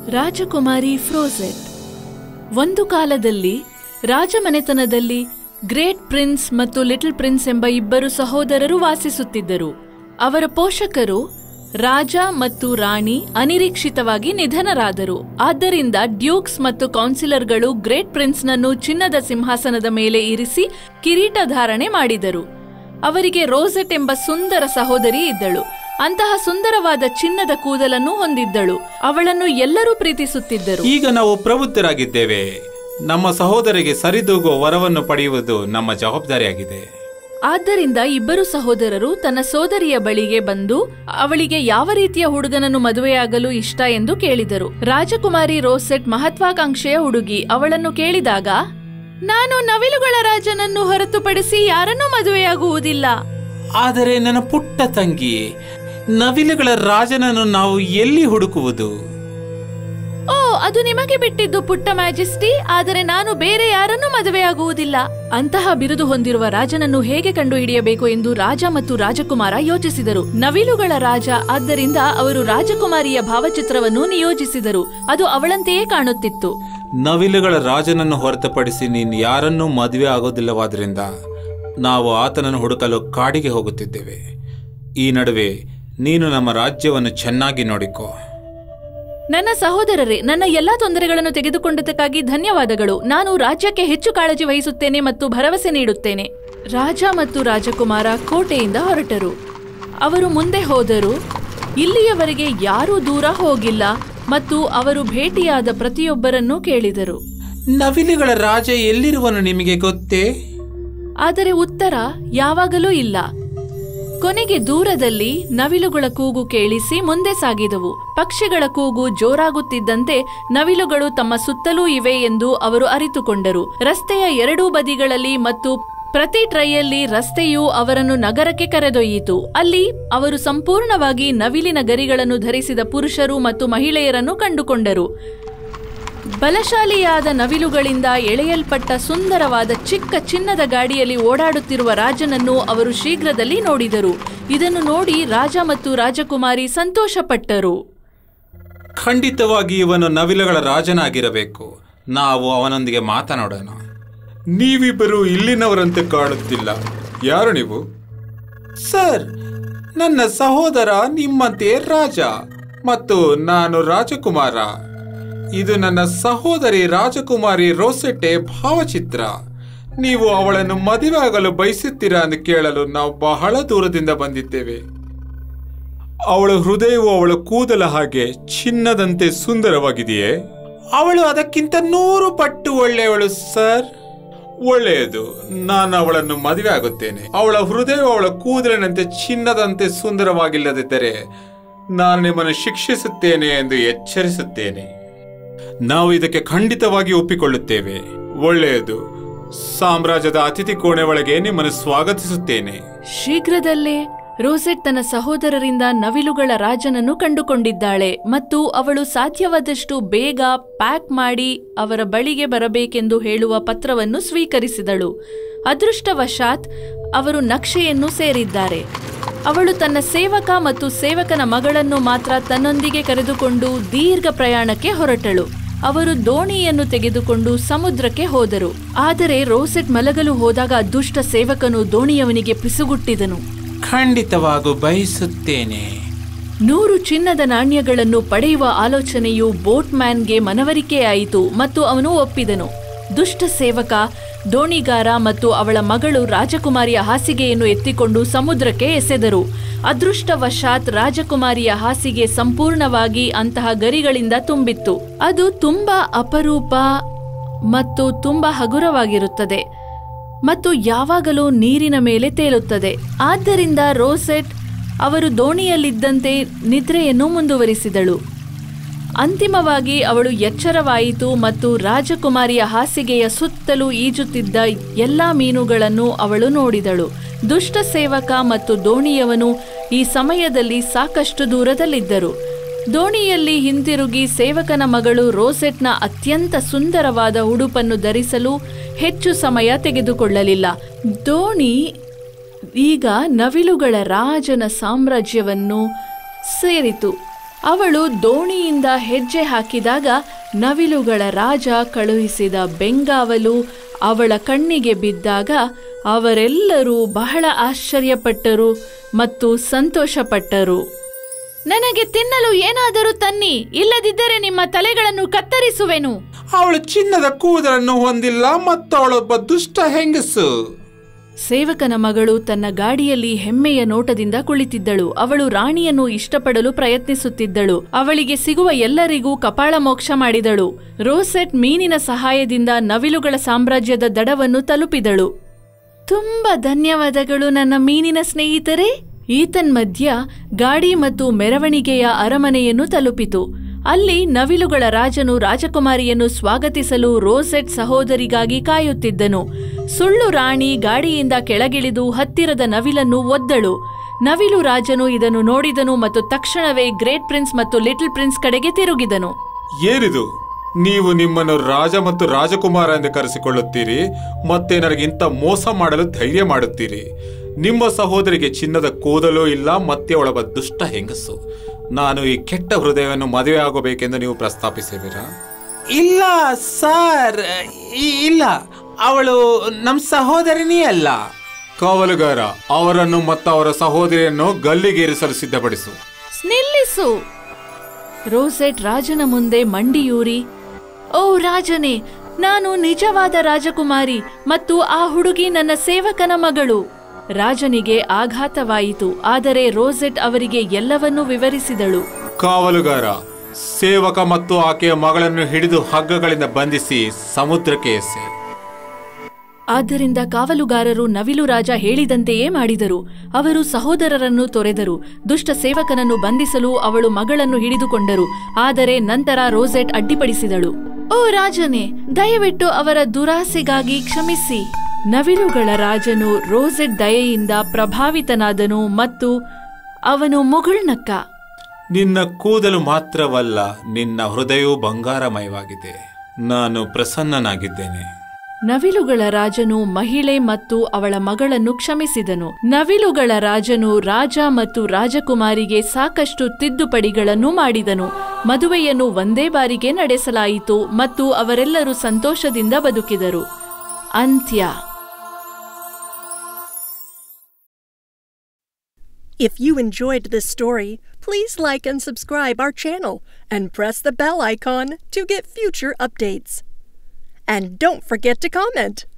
ರಾಜಕುಮಾರಿ Frosette ಒಂದು ಕಾಲದಲ್ಲಿ ರಾಜಮನೆತನದಲ್ಲಿ ಗ್ರೇಟ್ ಪ್ರಿನ್ಸ್ ಮತ್ತು ಲಿಟಲ್ ಪ್ರಿನ್ಸ್ ಎಂಬ ಇಬ್ಬರು ಸಹೋದರರು ವಾಸಿಸುತ್ತಿದ್ದರು ಅವರ ಪೋಷಕರು ರಾಜ ಮತ್ತು ರಾಣಿ ಅನಿರೀಕ್ಷಿತವಾಗಿ ನಿಧನರಾದರು ಆದ್ದರಿಂದ ಡ್ಯೂಕ್ಸ್ ಮತ್ತು ಕೌನ್ಸಿಲರ್ಗಳು ಗ್ರೇಟ್ ಪ್ರಿನ್ಸ್ನನ್ನು ಚಿನ್ನದ ಸಿಂಹಾಸನದ ಮೇಲೆ ಇರಿಸಿ ಕಿರೀಟ ಧಾರಣೆ ಮಾಡಿದರು ಅವರಿಗೆ ರೋಸೆಟ್ ಎಂಬ ಸುಂದರ ಸಹೋದರಿ ಇದ್ದಳು ಅಂತಹ ಸುಂದರವಾದ ಚಿನ್ನದ ಕೂದಲನ್ನು ಹೊಂದಿದ್ದಳು ಅವಳನ್ನು ಎಲ್ಲರೂ ಪ್ರೀತಿಸುತ್ತಿದ್ದರು ಈಗ ನಾವು ಪ್ರಬುದ್ಧರಾಗಿದ್ದೇವೆ ನಮ್ಮ ಸಹೋದರಿಗೆ ಸರಿದೂಗುವ ವರವನ್ನು ಪಡೆಯುವುದು ನಮ್ಮ ಜವಾಬ್ದಾರಿಯಾಗಿದೆ ಆದ್ದರಿಂದ ಇಬ್ಬರು ಸಹೋದರರು ತನ್ನ ಸೋದರಿಯ ಬಳಿಗೆ ಬಂದು ಅವಳಿಗೆ ಯಾವ ರೀತಿಯ ಹುಡುಗನನ್ನು ಮದುವೆಯಾಗಲು ಇಷ್ಟ ಎಂದು ಕೇಳಿದರು ರಾಜಕುಮಾರಿ ರೋಸೆಟ್ ಮಹತ್ವಾಕಾಂಕ್ಷೆಯ ಹುಡುಗಿ ಅವಳನ್ನು ಕೇಳಿದಾಗ ನಾನು ನವಿಲುಗಳ ರಾಜನನ್ನು ಹೊರತುಪಡಿಸಿ ಯಾರನ್ನೂ ಮದುವೆಯಾಗುವುದಿಲ್ಲ ಆದರೆ ನನ್ನ ಪುಟ್ಟ ತಂಗಿ ನವಿಲುಗಳ ರಾಜನನ್ನು ನಾವು ಎಲ್ಲಿ ಹುಡುಕುವುದು ಓ ಅದು ನಿಮಗೆ ಬಿಟ್ಟಿದ್ದು ಪುಟ್ಟ ಮ್ಯಾಜೆಸ್ಟಿ ಆದರೆ ನಾನು ಬೇರೆ ಯಾರನ್ನೂ ಮದುವೆಯಾಗುವುದಿಲ್ಲ ಅಂತಹ ಬಿರುದು ಹೊಂದಿರುವ ರಾಜನನ್ನು ಹೇಗೆ ಕಂಡುಹಿಡಿಯಬೇಕು ಎಂದು ರಾಜ ಮತ್ತು ರಾಜಕುಮಾರ ಯೋಚಿಸಿದರು ನವಿಲುಗಳ ರಾಜ ಆದ್ದರಿಂದ ಅವರು ರಾಜಕುಮಾರಿಯ ಭಾವಚಿತ್ರವನ್ನು ನಿಯೋಜಿಸಿದರು ಅದು ಅವಳಂತೆಯೇ ಕಾಣುತ್ತಿತ್ತು ನವಿಲುಗಳ ರಾಜನನ್ನು ಹೊರತುಪಡಿಸಿ ನೀನು ಯಾರನ್ನೂ ಮದುವೆ ಆಗೋದಿಲ್ಲವಾದ್ರಿಂದ ನಾವು ಆತನನ್ನು ಹುಡುಕಲು ಕಾಡಿಗೆ ಹೋಗುತ್ತಿದ್ದೇವೆ ಈ ನಡುವೆ ನೀನು ನಮ್ಮ ರಾಜ್ಯವನ್ನು ಚೆನ್ನಾಗಿ ನೋಡಿಕೋ ನನ್ನ ಸಹೋದರರೇ ನನ್ನ ಎಲ್ಲಾ ತೊಂದರೆಗಳನ್ನು ತೆಗೆದುಕೊಂಡದಕ್ಕಾಗಿ ಧನ್ಯವಾದಗಳು ನಾನು ರಾಜ್ಯಕ್ಕೆ ಹೆಚ್ಚು ಕಾಳಜಿ ವಹಿಸುತ್ತೇನೆ ಮತ್ತು ಭರವಸೆ ನೀಡುತ್ತೇನೆ ರಾಜ ಮತ್ತು ರಾಜಕುಮಾರ ಕೋಟೆಯಿಂದ ಹೊರಟರು ಅವರು ಮುಂದೆ ಹೋದರು ಇಲ್ಲಿಯವರೆಗೆ ಯಾರೂ ದೂರ ಹೋಗಿಲ್ಲ ಮತ್ತು ಅವರು ಭೇಟಿಯಾದ ಪ್ರತಿಯೊಬ್ಬರನ್ನೂ ಕೇಳಿದರು ನವಿಲುಗಳ ರಾಜ ಎಲ್ಲಿರುವನು ನಿಮಗೆ ಗೊತ್ತೇ ಆದರೆ ಉತ್ತರ ಯಾವಾಗಲೂ ಇಲ್ಲ ಕೊನೆಗೆ ದೂರದಲ್ಲಿ ನವಿಲುಗಳ ಕೂಗು ಕೇಳಿಸಿ ಮುಂದೆ ಸಾಗಿದವು ಪಕ್ಷಿಗಳ ಕೂಗು ಜೋರಾಗುತ್ತಿದ್ದಂತೆ ನವಿಲುಗಳು ತಮ್ಮ ಸುತ್ತಲೂ ಇವೆ ಎಂದು ಅವರು ಅರಿತುಕೊಂಡರು ರಸ್ತೆಯ ಎರಡೂ ಬದಿಗಳಲ್ಲಿ ಮತ್ತು ಪ್ರತಿ ಟ್ರೈಯಲ್ಲಿ ರಸ್ತೆಯು ಅವರನ್ನು ನಗರಕ್ಕೆ ಕರೆದೊಯ್ಯಿತು ಅಲ್ಲಿ ಅವರು ಸಂಪೂರ್ಣವಾಗಿ ನವಿಲಿನ ಗರಿಗಳನ್ನು ಧರಿಸಿದ ಪುರುಷರು ಮತ್ತು ಮಹಿಳೆಯರನ್ನು ಕಂಡುಕೊಂಡರು ಬಲಶಾಲಿಯಾದ ನವಿಲುಗಳಿಂದ ಎಳೆಯಲ್ಪಟ್ಟ ಸುಂದರವಾದ ಚಿಕ್ಕ ಚಿನ್ನದ ಗಾಡಿಯಲ್ಲಿ ಓಡಾಡುತ್ತಿರುವ ರಾಜನನ್ನು ಅವರು ಶೀಘ್ರದಲ್ಲಿ ನೋಡಿದರು ಇದನ್ನು ನೋಡಿ ರಾಜ ಮತ್ತು ರಾಜಕುಮಾರಿ ಸಂತೋಷಪಟ್ಟರು ಖಂಡಿತವಾಗಿ ಇವನು ನವಿಲುಗಳ ರಾಜನಾಗಿರಬೇಕು ನಾವು ಅವನೊಂದಿಗೆ ಮಾತನಾಡೋಣ ನೀವಿಬ್ಬರು ಇಲ್ಲಿನವರಂತೆ ಕಾಣುತ್ತಿಲ್ಲ ಯಾರು ನೀವು ಸರ್ ನನ್ನ ಸಹೋದರ ನಿಮ್ಮಂತೆ ರಾಜ ಮತ್ತು ನಾನು ರಾಜಕುಮಾರ ಇದು ನನ್ನ ಸಹೋದರಿ ರಾಜಕುಮಾರಿ ರೋಸೆಟ್ಟೆ ಭಾವಚಿತ್ರ ನೀವು ಅವಳನ್ನು ಮದುವೆ ಆಗಲು ಬಯಸುತ್ತೀರಾ ಎಂದು ಕೇಳಲು ನಾವು ಬಹಳ ದೂರದಿಂದ ಬಂದಿದ್ದೇವೆ ಅವಳ ಹೃದಯವು ಅವಳ ಕೂದಲ ಹಾಗೆ ಚಿನ್ನದಂತೆ ಸುಂದರವಾಗಿದೆಯೇ ಅವಳು ಅದಕ್ಕಿಂತ ನೂರು ಪಟ್ಟು ಒಳ್ಳೆಯವಳು ಸರ್ ಒಳ್ಳೆಯದು ನಾನು ಅವಳನ್ನು ಮದುವೆ ಆಗುತ್ತೇನೆ ಅವಳ ಹೃದಯವು ಅವಳ ಕೂದಲಿನಂತೆ ಚಿನ್ನದಂತೆ ಸುಂದರವಾಗಿಲ್ಲದಿದ್ದರೆ ನಾನು ನಿಮ್ಮನ್ನು ಶಿಕ್ಷಿಸುತ್ತೇನೆ ಎಂದು ಎಚ್ಚರಿಸುತ್ತೇನೆ ನಾವು ಇದಕ್ಕೆ ಖಂಡಿತವಾಗಿ ಒಪ್ಪಿಕೊಳ್ಳುತ್ತೇವೆ ಒಳ್ಳೆಯದು ಸಾಮ್ರಾಜ್ಯದ ಅತಿಥಿ ಕೋಣೆ ಒಳಗೆ ನಿಮ್ಮನ್ನು ಸ್ವಾಗತಿಸುತ್ತೇನೆ ಶೀಘ್ರದಲ್ಲೇ ರೋಸೆಟ್ ತನ್ನ ಸಹೋದರರಿಂದ ನವಿಲುಗಳ ರಾಜನನ್ನು ಕಂಡುಕೊಂಡಿದ್ದಾಳೆ ಮತ್ತು ಅವಳು ಸಾಧ್ಯವಾದಷ್ಟು ಬೇಗ ಪ್ಯಾಕ್ ಮಾಡಿ ಅವರ ಬಳಿಗೆ ಬರಬೇಕೆಂದು ಹೇಳುವ ಪತ್ರವನ್ನು ಸ್ವೀಕರಿಸಿದಳು ಅದೃಷ್ಟವಶಾತ್ ಅವರು ನಕ್ಷೆಯನ್ನು ಸೇರಿದ್ದಾರೆ ಅವಳು ತನ್ನ ಸೇವಕ ಮತ್ತು ಸೇವಕನ ಮಗಳನ್ನು ಮಾತ್ರ ತನ್ನೊಂದಿಗೆ ಕರೆದುಕೊಂಡು ದೀರ್ಘ ಪ್ರಯಾಣಕ್ಕೆ ಹೊರಟಳು ಅವರು ದೋಣಿಯನ್ನು ತೆಗೆದುಕೊಂಡು ಸಮುದ್ರಕ್ಕೆ ಹೋದರು ಆದರೆ ರೋಸೆಟ್ ಮಲಗಲು ಹೋದಾಗ ದುಷ್ಟ ಸೇವಕನು ದೋಣಿಯವನಿಗೆ ಪಿಸುಗುಟ್ಟಿದನು ಖಂಡಿತವಾಗೂ ಬಯಸುತ್ತೇನೆ ನೂರು ಚಿನ್ನದ ನಾಣ್ಯಗಳನ್ನು ಪಡೆಯುವ ಆಲೋಚನೆಯು ಬೋಟ್ ಮ್ಯಾನ್ಗೆ ಮನವರಿಕೆಯಾಯಿತು ಮತ್ತು ಅವನು ಒಪ್ಪಿದನು ದುಷ್ಟ ಸೇವಕ ದೋಣಿಗಾರ ಮತ್ತು ಅವಳ ಮಗಳು ರಾಜಕುಮಾರಿಯ ಹಾಸಿಗೆಯನ್ನು ಎತ್ತಿಕೊಂಡು ಸಮುದ್ರಕ್ಕೆ ಎಸೆದರು ಅದೃಷ್ಟವಶಾತ್ ರಾಜಕುಮಾರಿಯ ಹಾಸಿಗೆ ಸಂಪೂರ್ಣವಾಗಿ ಅಂತಹ ಗರಿಗಳಿಂದ ತುಂಬಿತ್ತು ಅದು ತುಂಬಾ ಅಪರೂಪ ಮತ್ತು ತುಂಬಾ ಹಗುರವಾಗಿರುತ್ತದೆ ಮತ್ತು ಯಾವಾಗಲೂ ನೀರಿನ ಮೇಲೆ ತೇಲುತ್ತದೆ ಆದ್ದರಿಂದ ರೋಸೆಟ್ ಅವರು ದೋಣಿಯಲ್ಲಿದ್ದಂತೆ ನಿದ್ರೆಯನ್ನು ಮುಂದುವರಿಸಿದಳು ಅಂತಿಮವಾಗಿ ಅವಳು ಎಚ್ಚರವಾಯಿತು ಮತ್ತು ರಾಜಕುಮಾರಿಯ ಹಾಸಿಗೆಯ ಸುತ್ತಲೂ ಈಜುತ್ತಿದ್ದ ಎಲ್ಲಾ ಮೀನುಗಳನ್ನು ಅವಳು ನೋಡಿದಳು ದುಷ್ಟ ಸೇವಕ ಮತ್ತು ದೋಣಿಯವನು ಈ ಸಮಯದಲ್ಲಿ ಸಾಕಷ್ಟು ದೂರದಲ್ಲಿದ್ದರು ದೋಣಿಯಲ್ಲಿ ಹಿಂತಿರುಗಿ ಸೇವಕನ ಮಗಳು ರೋಸೆಟ್ನ ಅತ್ಯಂತ ಸುಂದರವಾದ ಉಡುಪನ್ನು ಧರಿಸಲು ಹೆಚ್ಚು ಸಮಯ ತೆಗೆದುಕೊಳ್ಳಲಿಲ್ಲ ದೋಣಿ ಈಗ ನವಿಲುಗಳ ರಾಜನ ಸಾಮ್ರಾಜ್ಯವನ್ನು ಸೇರಿತು ಅವಳು ದೋಣಿಯಿಂದ ಹೆಜ್ಜೆ ಹಾಕಿದಾಗ ನವಿಲುಗಳ ರಾಜ ಕಳುಹಿಸಿದ ಬೆಂಗಾವಲು ಅವಳ ಕಣ್ಣಿಗೆ ಬಿದ್ದಾಗ ಅವರೆಲ್ಲರೂ ಬಹಳ ಆಶ್ಚರ್ಯಪಟ್ಟರು ಮತ್ತು ಸಂತೋಷಪಟ್ಟರು ನನಗೆ ತಿನ್ನಲು ಏನಾದರೂ ತನ್ನಿ ಇಲ್ಲದಿದ್ದರೆ ನಿಮ್ಮ ತಲೆಗಳನ್ನು ಕತ್ತರಿಸುವೆನು ಅವಳು ಚಿನ್ನದ ಕೂದಲನ್ನು ಹೊಂದಿಲ್ಲ ಮತ್ತು ಅವಳೊಬ್ಬ ದುಷ್ಟ ಹೆಂಗಸು ಸೇವಕನ ಮಗಳು ತನ್ನ ಗಾಡಿಯಲ್ಲಿ ಹೆಮ್ಮೆಯ ನೋಟದಿಂದ ಕುಳಿತಿದ್ದಳು ಅವಳು ರಾಣಿಯನ್ನು ಇಷ್ಟಪಡಲು ಪ್ರಯತ್ನಿಸುತ್ತಿದ್ದಳು ಅವಳಿಗೆ ಸಿಗುವ ಎಲ್ಲರಿಗೂ ಕಪಾಳ ಮೋಕ್ಷ ಮಾಡಿದಳು ರೋಸೆಟ್ ಮೀನಿನ ಸಹಾಯದಿಂದ ನವಿಲುಗಳ ಸಾಮ್ರಾಜ್ಯದ ದಡವನ್ನು ತಲುಪಿದಳು ತುಂಬಾ ಧನ್ಯವಾದಗಳು ನನ್ನ ಮೀನಿನ ಸ್ನೇಹಿತರೆ ಈತನ್ ಮಧ್ಯ ಗಾಡಿ ಮತ್ತು ಮೆರವಣಿಗೆಯ ಅರಮನೆಯನ್ನು ತಲುಪಿತು ಅಲ್ಲಿ ನವಿಲುಗಳ ರಾಜನು ರಾಜಕುಮಾರಿಯನ್ನು ಸ್ವಾಗತಿಸಲು ರೋಸೆಟ್ ಸಹೋದರಿಗಾಗಿ ಕಾಯುತ್ತಿದ್ದನು ಸುಳ್ಳು ರಾಣಿ ಗಾಡಿಯಿಂದ ಕೆಳಗಿಳಿದು ಹತ್ತಿರದ ನವಿಲನ್ನು ಒದ್ದಳು ನವಿಲು ರಾಜನು ಇದನ್ನು ನೋಡಿದನು ಮತ್ತು ತಕ್ಷಣವೇ ಗ್ರೇಟ್ ಪ್ರಿನ್ಸ್ ಮತ್ತು ಲಿಟಲ್ ಪ್ರಿನ್ಸ್ ಕಡೆಗೆ ತಿರುಗಿದನು ಏನಿದು ನೀವು ನಿಮ್ಮನ್ನು ರಾಜ ಮತ್ತು ರಾಜಕುಮಾರ ಎಂದು ಕರೆಸಿಕೊಳ್ಳುತ್ತೀರಿ ಮತ್ತೆ ನನಗಿಂತ ಮೋಸ ಮಾಡಲು ಧೈರ್ಯ ಮಾಡುತ್ತೀರಿ ನಿಮ್ಮ ಸಹೋದರಿಗೆ ಚಿನ್ನದ ಕೂದಲೂ ಇಲ್ಲ ಮತ್ತೆ ಅವಳೊಬ್ಬ ದುಷ್ಟ ಹೆಂಗಸು ನಾನು ಈ ಕೆಟ್ಟ ಹೃದಯವನ್ನು ಮದುವೆ ಆಗಬೇಕೆಂದು ನೀವು ಪ್ರಸ್ತಾಪಿಸಿದ್ದೀರಾ ಇಲ್ಲ ಸರ್ ಇಲ್ಲ ಅವಳು ನಮ್ಮ ಸಹೋದರಿನೇ ಅಲ್ಲ ಕಾವಲುಗಾರ ಅವರನ್ನು ಮತ್ತು ಅವರ ಸಹೋದರಿಯನ್ನು ಗಲ್ಲಿಗೇರಿಸಲು ಸಿದ್ಧಪಡಿಸು ನಿಲ್ಲಿಸು ರೋಸೆಟ್ ರಾಜನ ಮುಂದೆ ಮಂಡಿಯೂರಿ ಓ ರಾಜನೇ ನಾನು ನಿಜವಾದ ರಾಜಕುಮಾರಿ ಮತ್ತು ಆ ಹುಡುಗಿ ನನ್ನ ಸೇವಕನ ಮಗಳು ರಾಜನಿಗೆ ಆಘಾತವಾಯಿತು ಆದರೆ ರೋಸೆಟ್ ಅವರಿಗೆ ಎಲ್ಲವನ್ನೂ ವಿವರಿಸಿದಳು ಕಾವಲುಗಾರ ಸೇವಕ ಮತ್ತು ಆಕೆಯ ಮಗಳನ್ನು ಹಿಡಿದು ಹಗ್ಗಗಳಿಂದ ಬಂಧಿಸಿ ಸಮುದ್ರಕ್ಕೆ ಎಸೆ ಆದ್ದರಿಂದ ಕಾವಲುಗಾರರು ನವಿಲು ರಾಜ ಹೇಳಿದಂತೆಯೇ ಮಾಡಿದರು ಅವರು ಸಹೋದರರನ್ನು ತೊರೆದರು ದುಷ್ಟ ಸೇವಕನನ್ನು ಬಂಧಿಸಲು ಅವಳು ಮಗಳನ್ನು ಹಿಡಿದುಕೊಂಡರು ಆದರೆ ನಂತರ ರೋಸೆಟ್ ಅಡ್ಡಿಪಡಿಸಿದಳು ಓ ರಾಜನೇ ದಯವಿಟ್ಟು ಅವರ ದುರಾಸೆಗಾಗಿ ಕ್ಷಮಿಸಿ ನವಿಲುಗಳ ರಾಜನು ರೋಸೆಟ್ ದಯೆಯಿಂದ ಪ್ರಭಾವಿತನಾದನು ಮತ್ತು ಅವನು ಮುಗುಳ್ನಕ್ಕ ನಿನ್ನ ಕೂದಲು ಮಾತ್ರವಲ್ಲ ನಿನ್ನ ಹೃದಯವು ಬಂಗಾರಮಯವಾಗಿದೆ ನಾನು ಪ್ರಸನ್ನನಾಗಿದ್ದೇನೆ ನವಿಲುಗಳ ರಾಜನು ಮಹಿಳೆ ಮತ್ತು ಅವಳ ಮಗಳನ್ನು ಕ್ಷಮಿಸಿದನು ನವಿಲುಗಳ ರಾಜನು ರಾಜ ಮತ್ತು ರಾಜಕುಮಾರಿಗೆ ಸಾಕಷ್ಟು ತಿದ್ದುಪಡಿಗಳನ್ನು ಮಾಡಿದನು ಮದುವೆಯನ್ನು ಒಂದೇ ಬಾರಿಗೆ ನಡೆಸಲಾಯಿತು ಮತ್ತು ಅವರೆಲ್ಲರೂ ಸಂತೋಷದಿಂದ ಬದುಕಿದರು ಅಂತ್ಯ If you enjoyed this story, please like and subscribe our channel and press the bell icon to get future updates. And don't forget to comment.